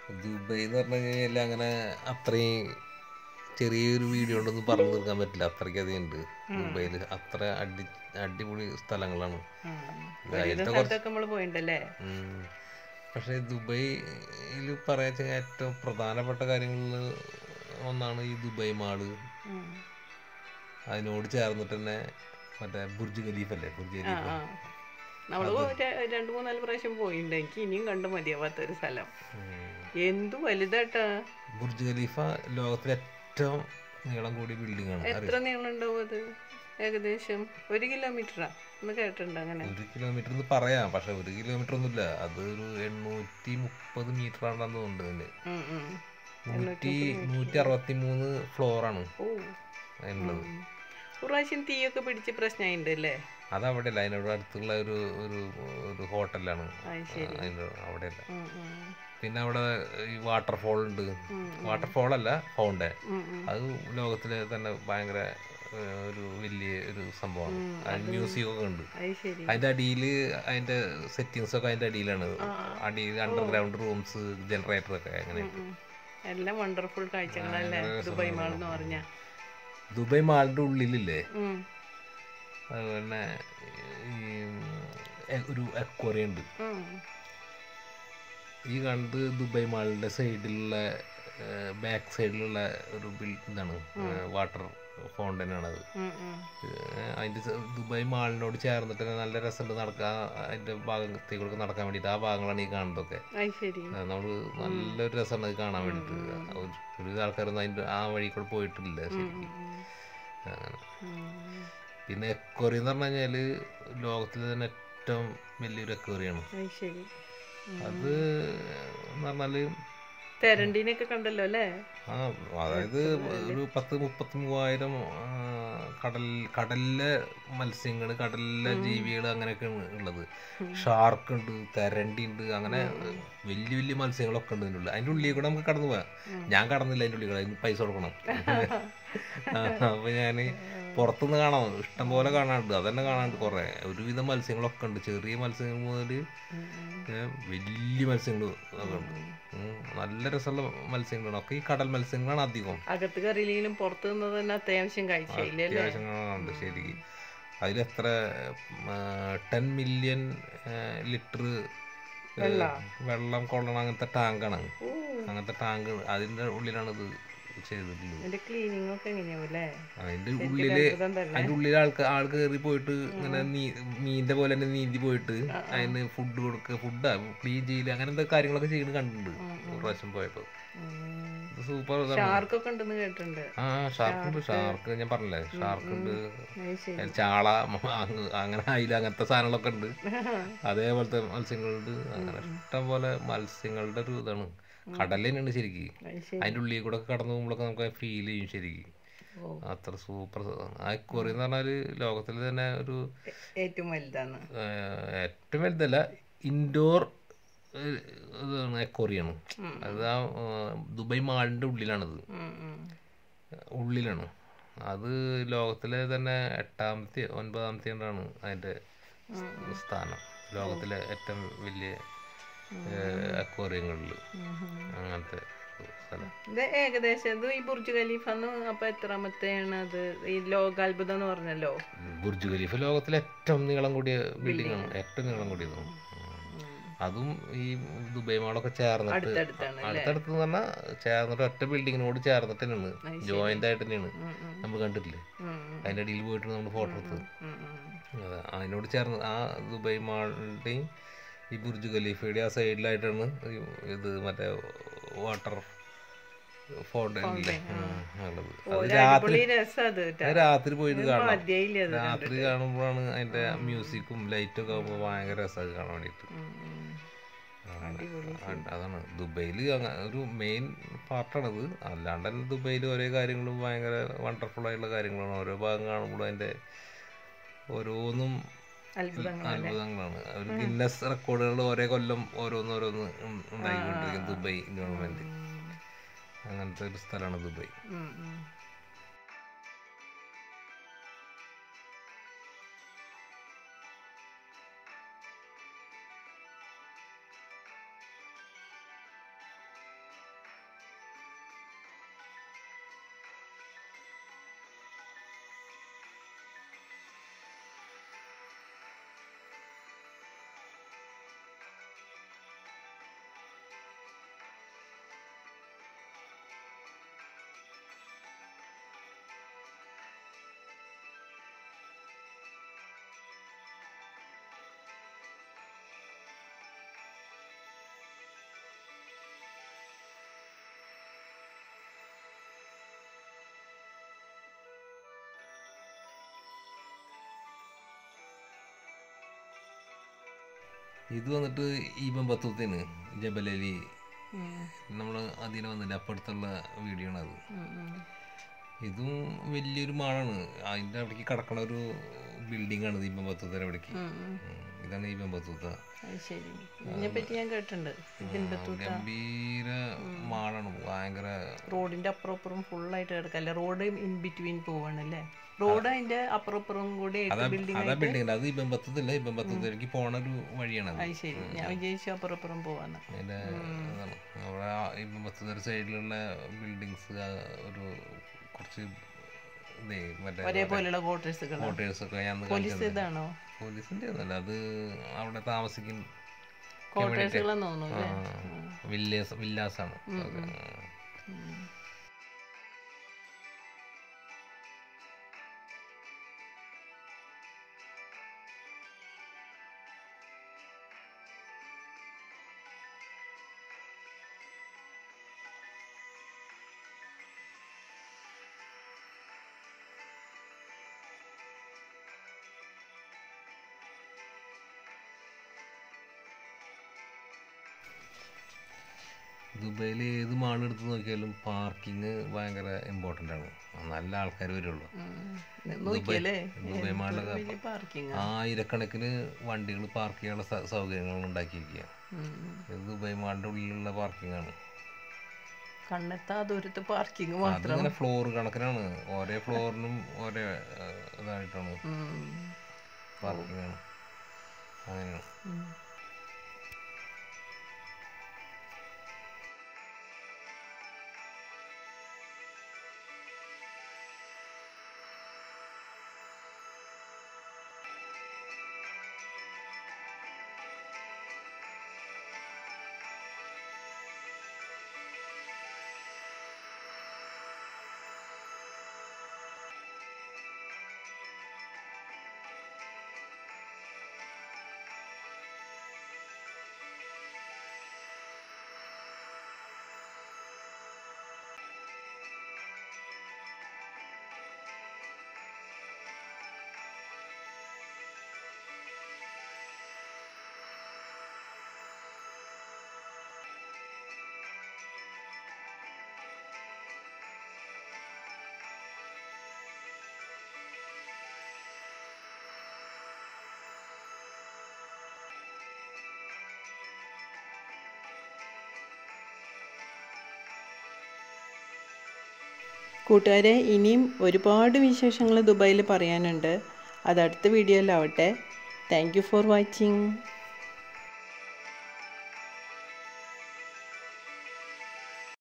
Dubai എന്ന് പറഞ്ഞു കഴിഞ്ഞാൽ അങ്ങനെ അത്രയും ചെറിയൊരു വീഡിയോ കൊണ്ടൊന്നും പറഞ്ഞു തീർക്കാൻ പറ്റില്ല അത്രയ്ക്ക് അധികം ഉണ്ട് ദുബായിൽ അത്ര അടി അടിപൊളി സ്ഥലങ്ങളാണ് ഒരുവിധ സ്ഥലത്തൊക്കെ നമ്മൾ പോയിണ്ടല്ലേ ഉം. പക്ഷേ ദുബൈയിൽ പറയാ വെച്ചാൽ ഏറ്റവും പ്രധാനപ്പെട്ട കാര്യങ്ങളിൽ ഒന്നാണ് ഈ ദുബായ് മാള് ഉം. അതിനോട് ചേർന്നിട്ട് തന്നെ മറ്റേ ബുർജ് ഖലീഫ് അല്ലേ ബുർജ് ആ ഖലീഫ് ആ നമ്മള് ര- രണ്ട് മൂന്നാല് പ്രാവശ്യം പോയിട്ടുണ്ട് എനിക്ക് ഇനിയും കണ്ടു മതിയാവാത്ത ഒരു സ്ഥലം എന്തു വലുതാട്ടാ ബുർജ് ഖലീഫ ലോകത്തിലെ ഏറ്റവും നീളം കൂടിയ ബിൽഡിംഗ് ആണ് എത്ര നീളം ഉണ്ടാവും അത് ഏകദേശം ഒരു കിലോമീറ്ററാ ഒന്ന് കേട്ടിട്ടുണ്ട് അങ്ങനെ ഒരു കിലോമീറ്റർ എന്ന് പറയാം പക്ഷെ ഒരു കിലോമീറ്റർ ഒന്നുമില്ല അത് ഒരു എണ്ണൂറ്റി മുപ്പത് മീറ്റർ ആണെന്ന് തോന്നുന്നുണ്ട് അതിന് ഉം, ഉം. നൂറ്റി നൂറ്റി അറുപത്തി മൂന്ന് ഫ്ലോറാണ് ഓ അതിനുള്ളത് ഒരു പ്രാവശ്യം തീയൊക്കെ പിടിച്ച് പ്രശ്നമായിട്ടുണ്ട് അല്ലേ അതവിടെ അല്ല അതിനോട് അടുത്തുള്ള ഒരു ഒരു ഒരു ഹോട്ടലാണ് അത് ശരി അതിൻ്റെ അവിടെയല്ല ഉം, ഉം. പിന്നെ അവിടെ ഈ വാട്ടർഫോൾ ഉണ്ട് വാട്ടർഫോൾ അല്ല ഫൗണ്ടൻ ഉം, ഉം. അത് ലോകത്തിലെ തന്നെ ഭയങ്കര ഏഹ്, ഒരു വലിയ ഒരു സംഭവമാണ് അത് മ്യൂസിയം ഒക്കെ ഉണ്ട് അത് ശരി അതിന്റെ അടിയിൽ അതിന്റെ സെറ്റിങ്സ് ഒക്കെ അതിന്റെ അടിയിലാണ് അടിയിൽ അണ്ടർഗ്രൗണ്ട് റൂംസ് ജനറേറ്റർ ഒക്കെ അങ്ങനെ ഉം. എല്ലാം വണ്ടർഫുൾ കാഴ്ചകളല്ലേ ദുബായ് മാൾ എന്ന് പറഞ്ഞ ദുബായ് മാളിന്റെ ഉള്ളിലില്ലേ അതുപോലെ തന്നെ ഈ എ- ഒരു അക്വറി ഉണ്ട് ഈ കണ്ട് ദുബായ് മാളിന്റെ സൈഡിലുള്ള ബാക്ക് സൈഡിലുള്ള ഒരു ബിൽ ഇതാണ് വാട്ടർ ഫൗണ്ടൻ ആണത് ഏഹ് അതിന്റെ സ- ദുബായ് മാളിനോട് ചേർന്നിട്ട് തന്നെ നല്ല രസമുണ്ട് നടക്കാൻ അതിന്റെ ഭാഗത്തേക്കൂടെ നടക്കാൻ വേണ്ടിയിട്ട് ആ ഭാഗങ്ങളാണ് ഈ കാണുന്നതൊക്കെ അത് ശരി അത് നമ്മള് നല്ലൊരു രസമാണ് അത് കാണാൻ വേണ്ടിയിട്ട് ഒരു ഒരുവിധ ആൾക്കാരൊന്നും അതിന്റെ ആ വഴി കൂടെ പോയിട്ടില്ല ശരിക്കും അങ്ങനെ ഉം. പിന്നെ എക്വറി എന്ന് പറഞ്ഞു കഴിഞ്ഞാല് ലോകത്തിലെ തന്നെ ഏറ്റവും വലിയൊരു എക്വറിയാണ് അത് ശരി അത് എന്ന് പറഞ്ഞാല് തെരണ്ടീനൊക്കെ കണ്ടല്ലോ അല്ലേ ആ അതായത് ഒരു പത്ത് മുപ്പത്തി മൂവായിരം ആ, കടൽ കടലിലെ മത്സ്യങ്ങൾ കടലിലെ ജീവികൾ അങ്ങനെയൊക്കെയാണ് ഉള്ളത് ഷാർക്ക് ഉണ്ട് തെരണ്ടി ഉണ്ട് അങ്ങനെ വലിയ വലിയ മത്സ്യങ്ങളൊക്കെ ഉണ്ട് ഇതിൻ്റെ ഉള്ളിൽ അതിൻ്റെ ഉള്ളിൽ കൂടെ നമുക്ക് കടന്നു പോവാം ഞാൻ കടന്നില്ല അതിൻ്റെ ഉള്ളിൽ കൂടെ അതിന് പൈസ കൊടുക്കണം ആ, അപ്പൊ ഞാന് പുറത്തുനിന്ന് കാണാം ഇഷ്ടം പോലെ കാണാനുണ്ട് അതന്നെ കാണാനുണ്ട് കുറെ ഒരുവിധം മത്സ്യങ്ങളൊക്കെ ഉണ്ട് ചെറിയ മത്സ്യങ്ങൾ മുതൽ വലിയ മത്സ്യങ്ങൾ ഒക്കെ ഉണ്ട് ഉം, നല്ല രസമുള്ള മത്സ്യങ്ങളാണ് ഒക്കെ ഈ കടൽ മത്സ്യങ്ങളാണ് അധികം അകത്ത് കറിയില്ലെങ്കിലും പുറത്ത് നിന്ന് തന്നെ അത്യാവശ്യം കാഴ്ചയില്ലേ അല്ലേ അത്യാവശ്യം കാണാനുണ്ട് ശരിക്കും അതിലെത്ര ടെൻ മില്യൺ ലിറ്റർ വെള്ളം കൊള്ളണം അങ്ങനത്തെ ടാങ്കാണ് ഓ അങ്ങനത്തെ ടാങ്ക് അതിന്റെ ഉള്ളിലാണ് ഇത് ചെയ്തിട്ടുള്ളത് അതിന്റെ ക്ലീനിങ് ഒക്കെ എങ്ങനെയാവും അല്ലേ അതിന്റെ ഉള്ളില് അത്ഭുതം തന്നെ അതിന്റെ ഉള്ളിൽ ആൾക്ക് ആൾ കയറി പോയിട്ട് ഇങ്ങനെ നീ- മീനിന്റെ പോലെ തന്നെ നീന്തി പോയിട്ട് അതിന് ഫുഡ് കൊടുക്കുക ഫുഡാ ക്ലീൻ ചെയ്യില്ല അങ്ങനത്തെ കാര്യങ്ങളൊക്കെ ചെയ്യുന്നത് കണ്ടിട്ടുണ്ട് ഒരു പ്രാവശ്യം പോയപ്പോ സൂപ്പർ ഷാർക്കൊക്കെ ഉണ്ടെന്ന് കേട്ടിട്ടുണ്ട് ആ ഷാർക്ക് ഉണ്ട് ഷാർക്ക് ഞാൻ പറഞ്ഞില്ലേ ഷാർക്ക് ഉണ്ട് അത് ശരി ചാള മ- അങ്ങ് അങ്ങനെ അയില അങ്ങനത്തെ സാധനങ്ങളൊക്കെ ഉണ്ട് അതേപോലത്തെ മത്സ്യങ്ങളുണ്ട് അങ്ങനെ ഇഷ്ടം പോലെ മത്സ്യങ്ങളുടെ ഒരു ഇതാണ് കടൽ തന്നെയാണ് ശരിക്കും അത് ശരി അതിന്റെ ഉള്ളിൽ കൂടെ ഒക്കെ കടന്നു പോകുമ്പോഴൊക്കെ നമുക്ക് ഫീൽ ചെയ്യും ശരിക്കും ഓ അത്ര സൂപ്പർ ആ കൊറി എന്ന് പറഞ്ഞാല് ലോകത്തിൽ തന്നെ ഒരു ഏറ്റവും വലുതാണ് ഏഹ്, ഏറ്റവും വലുതല്ല ഇൻഡോർ ഇതാണ് എക്കോറിയാണ് അത് ആ ഏഹ്, ദുബായ് മാളിന്റെ ഉള്ളിലാണത് ഉം, ഉം. ഉള്ളിലാണ് അത് ലോകത്തിലെ തന്നെ എട്ടാമത്തെ ഒൻപതാമത്തെ ആണ് അതിന്റെ സ്ഥാനം ലോകത്തിലെ ഏറ്റവും വലിയ അക്വേറിയങ്ങളിൽ അങ്ങനത്തെ സ്ഥലം ഇത് ഏകദേശം ഇത് ഈ ബുർജ് ഖലീഫ എന്ന് അപ്പൊ എത്രാമത്തെയാണ് അത് ഈ ലോകാത്ഭുതം എന്ന് പറഞ്ഞല്ലോ ബുർജ് ഖലീഫ ലോകത്തിലെ ഏറ്റവും നീളം കൂടിയ ബിൽഡിംഗ് ആണ് ഏറ്റവും നീളം കൂടിയത് ഉം. അതും ഈ ദുബായ് മാളൊക്കെ ചേർന്നിട്ട് അടുത്തടുത്താണ് അടുത്തടുത്ത് എന്ന് പറഞ്ഞാൽ ചേർന്നിട്ട് ഒറ്റ ബിൽഡിങ്ങിനോട് ചേർന്നിട്ട് തന്നെയാണ് ജോയിന്റ് ആയിട്ട് തന്നെയാണ് ഉം, ഉം, നമ്മൾ കണ്ടിട്ടില്ലേ ഉം, അതിന്റെ അടിയിൽ പോയിട്ട് നമ്മൾ ഫോട്ടോ എടുത്ത് ഉം, ഉം. അതെ അതിനോട് ചേർന്ന് ആ ദുബായ് മാളിന്റെയും ഈ ബുർജ് ഖലീഫയുടെ ആ സൈഡിലായിട്ടാണ് ഈ ഇത് മറ്റേ വാട്ടർ ഫൗണ്ടൻ ഇല്ലേ ഉം, ഉള്ളത് അത് രാത്രി അടിപൊളി രസം അത് കേട്ടോ അത് രാത്രി പോയിട്ട് കാണണം മതിയായില്ലേ അത് രാത്രി കാണുമ്പോഴാണ് അതിന്റെ മ്യൂസിക്കും ലൈറ്റും ഒക്കെ ആകുമ്പോൾ ഭയങ്കര രസമാണ് കാണാൻ വേണ്ടിയിട്ട് ഉം, ഉം. അങ്ങനെ. ആ, അതാണ് ദുബൈയിൽ ഒരു മെയിൻ പാർട്ടാണത് അല്ലാണ്ട് തന്നെ ദുബൈയിൽ ഓരോ കാര്യങ്ങളും ഭയങ്കര വണ്ടർഫുൾ ആയിട്ടുള്ള കാര്യങ്ങളാണ് ഓരോ ഭാഗം കാണുമ്പോഴും അതിന്റെ ഓരോന്നും അത്ഭുതങ്ങൾ അത്ഭുതങ്ങളാണ് ഒരു ഗിന്നസ് റെക്കോർഡുകൾ ഓരോ കൊല്ലം ഓരോന്ന് ഓരോന്ന് ഉം ഉണ്ടായിക്കൊണ്ടിരിക്കും ദുബായ് ഗവൺമെന്റ് അങ്ങനത്തെ ഒരു സ്ഥലമാണ് ദുബായ് ഉം, ഉം. ഇത് വന്നിട്ട് ഈബൻ ബത്തൂത്തിന് ജബലലി നമ്മൾ അതിനെ വന്നില്ല അപ്പുറത്തുള്ള വീഡിയോ ആണ് അത് ഇതും വലിയൊരു മാളാണ് അതിൻ്റെ അവിടേക്ക് കിടക്കണ ഒരു ബിൽഡിംഗ് ആണ് ഈബൻ ബത്തൂത്തിന് അവിടേക്ക് ഉം. ഇതാണ് ഈബൻ ബത്തൂത്ത അത് ശരി ഇതിനെപ്പറ്റി ഞാൻ കേട്ടിട്ടുണ്ട് ഇതിൻ്റെ ഗംഭീര മാളാണ് ഭയങ്കര റോഡിന്റെ അപ്പുറം ഇപ്പുറം ഫുള്ളായിട്ട് കിടക്കല്ലേ റോഡ് ഇൻ ബിറ്റ്വീൻ പോവാണല്ലേ റോഡ് അതിന്റെ അപ്പുറം ഇപ്പുറം കൂടി ബിൽഡിംഗ് അതാ ബിൽഡിംഗ് അത് ഇബൻ ബത്തത്തില്ല ഇബൻ ബത്തത്തിലേക്ക് പോണ ഒരു വഴിയാണ് അത് അത് ശരി ഞാൻ വിജയിച്ചു അപ്പുറം ഇപ്പുറം പോവാന്ന് അതിന്റെ ഇതാണ് അവിടെ ആ ഇബൻ ബത്തത്തിന്റെ സൈഡിലുള്ള ബിൽഡിങ്സ് ഒരു കുറച്ച് ഇതേ മറ്റേ ഒരേപോലെയുള്ള ക്വാർട്ടേഴ്സുകൾ ക്വാർട്ടേഴ്സ് ഒക്കെ ഞാൻ അന്ന് പോലീസ് ഇതാണോ പോലീസിന്റെ ഒന്നല്ല അത് അവിടെ താമസിക്കും ക്വാർട്ടേഴ്സുകളെന്ന് തോന്നുന്നു അല്ലേ വില്ലേസ് വില്ലാസാണ് അത്. ദുബൈയിൽ ഏത് മാൾ എടുത്ത് നോക്കിയാലും പാർക്കിംഗ് ഭയങ്കര ഇമ്പോർട്ടൻ്റ് ആണ് നല്ല ആൾക്കാർ വരുള്ളൂ നോക്കിയല്ലേ ദുബൈ മാളിലൊക്കെ വലിയ പാർക്കിംഗ് ആയിരക്കണക്കിന് വണ്ടികൾ പാർക്ക് ചെയ്യാനുള്ള സ- സൗകര്യങ്ങൾ ഉണ്ടാക്കിയിരിക്കുക ഇത് ദുബൈ മാളിൻ്റെ ഉള്ളിലുള്ള പാർക്കിംഗ് ആണ് കണ്ണെത്താ ദൂരത്ത് പാർക്കിംഗ് അത് മാത്രം ഇങ്ങനെ ഫ്ലോർ കണക്കിനാണ് ഓരോ ഫ്ലോറിനും ഓരോ ഏഹ്, ഇതായിട്ടാണ് ഉം. പാർക്കിംഗ് ആണ് അങ്ങനെയാണ് കൂട്ടുകാരെ ഇനിയും ഒരുപാട് വിശേഷങ്ങൾ ദുബായിൽ പറയാനുണ്ട് അത് അടുത്ത വീഡിയോയിലാവട്ടെ താങ്ക് യു ഫോർ വാച്ചിങ്